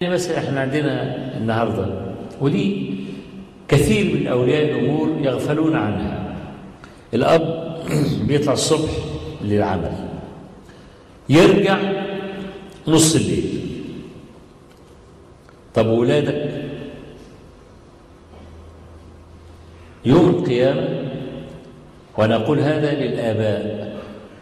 مثلا احنا عندنا النهارده ودي كثير من اولياء الامور يغفلون عنها الاب بيطلع الصبح للعمل يرجع نص الليل طب ولادك يوم القيامه وانا اقول هذا للاباء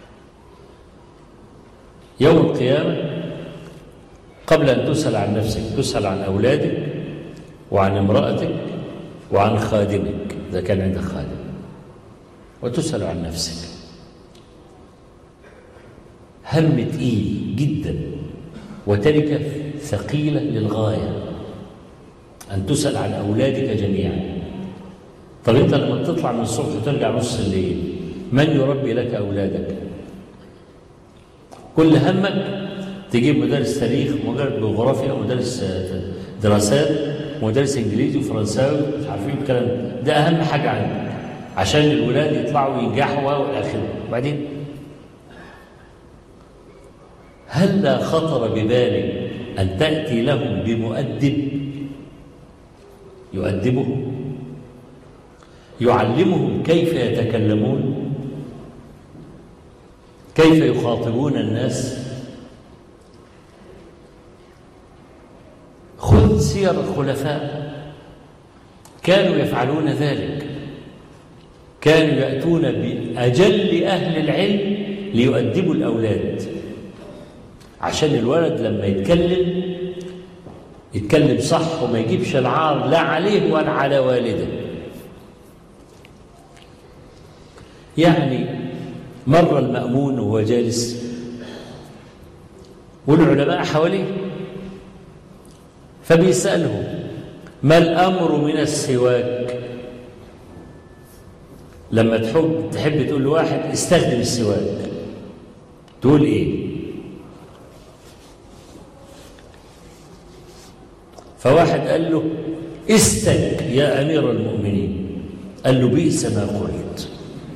يوم القيامه قبل أن تسأل عن نفسك تسأل عن أولادك وعن امرأتك وعن خادمك إذا كان عندك خادم وتسأل عن نفسك هم تقيل جدا وتركة ثقيلة للغاية أن تسأل عن أولادك جميعا طب أنت لما تطلع من الصبح وترجع نص الليل من يربي لك أولادك كل همك تجيب مدرس تاريخ مدرس جغرافيا مدرس دراسات مدرس انجليزي وفرنساوي مش عارفين الكلام ده ده اهم حاجه عندك عشان الولاد يطلعوا ينجحوا والى اخره وبعدين هل لا خطر ببالك ان تاتي لهم بمؤدب يؤدبهم يعلمهم كيف يتكلمون كيف يخاطبون الناس خذ سير الخلفاء كانوا يفعلون ذلك كانوا يأتون بأجل أهل العلم ليؤدبوا الأولاد عشان الولد لما يتكلم يتكلم صح وما يجيبش العار لا عليه ولا على والده يعني مر المأمون وهو جالس والعلماء حواليه فبيسأله ما الأمر من السواك لما تحب تحب تقول لواحد استخدم السواك تقول ايه فواحد قال له استك يا أمير المؤمنين قال له بئس ما قلت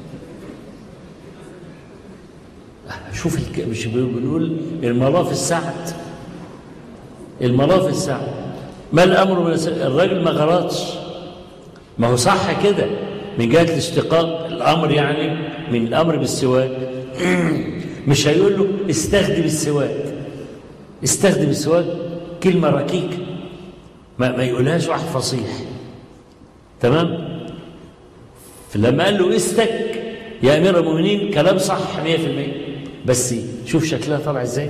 شوف الك... مش بنقول المراه في السعد المراه في السعد ما الامر من الس... الراجل ما غلطش ما هو صح كده من جهه الاشتقاق الامر يعني من الامر بالسواك مش هيقول له استخدم السواك استخدم السواك كلمه ركيكه ما, ما يقولهاش واحد فصيح تمام فلما قال له استك يا امير المؤمنين كلام صح 100% بس شوف شكلها طالع ازاي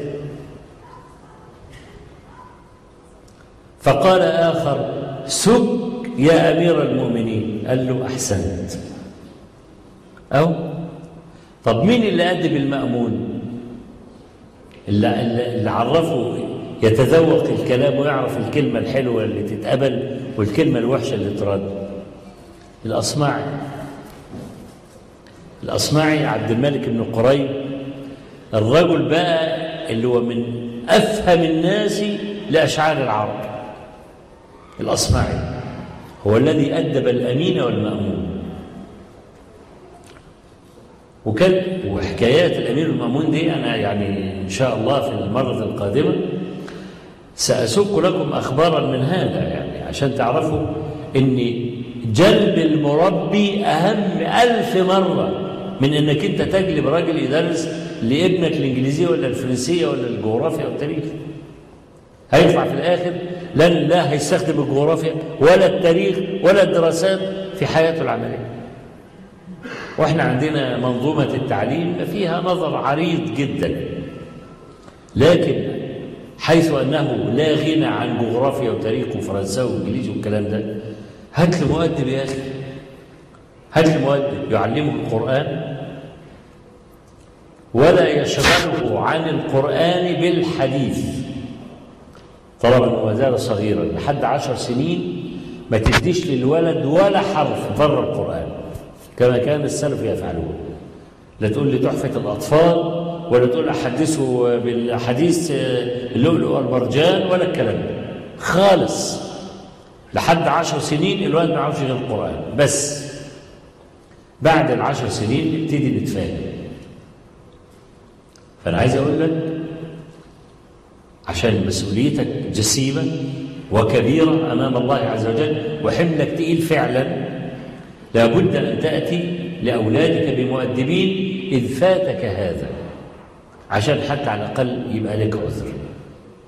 فقال آخر سك يا أمير المؤمنين قال له أحسنت أو طب مين اللي أدب المأمون اللي, اللي عرفه يتذوق الكلام ويعرف الكلمة الحلوة اللي تتقبل والكلمة الوحشة اللي ترد الأصمعي الأصمعي عبد الملك بن قريب الرجل بقى اللي هو من أفهم الناس لأشعار العرب الأصمعي هو الذي أدب الأمين والمأمون وكان وحكايات الأمير والمأمون دي أنا يعني إن شاء الله في المرة القادمة سأسوق لكم أخبارا من هذا يعني عشان تعرفوا أن جلب المربي أهم ألف مرة من أنك أنت تجلب راجل يدرس لابنك الإنجليزية ولا الفرنسية ولا الجغرافيا والتاريخ هيطلع في الآخر لن لا هيستخدم الجغرافيا ولا التاريخ ولا الدراسات في حياته العملية وإحنا عندنا منظومة التعليم فيها نظر عريض جدا لكن حيث أنه لا غنى عن جغرافيا وتاريخ وفرنساوي وإنجليزي والكلام ده هات لي مؤدب يا أخي هات لي مؤدب يعلمه القرآن ولا يشغله عن القرآن بالحديث طلبا وزال صغيرا لحد عشر سنين ما تديش للولد ولا حرف بره القرآن كما كان السلف يفعلون لا تقول لي تحفة الأطفال ولا تقول أحدثه بالأحاديث اللؤلؤ والمرجان ولا الكلام ده خالص لحد عشر سنين الولد ما يعرفش غير القرآن بس بعد العشر سنين نبتدي نتفاهم فأنا عايز أقول لك عشان مسؤوليتك جسيمة وكبيرة أمام الله عز وجل وحملك تقيل فعلا لابد أن تأتي لأولادك بمؤدبين إذ فاتك هذا عشان حتى على الأقل يبقى لك عذر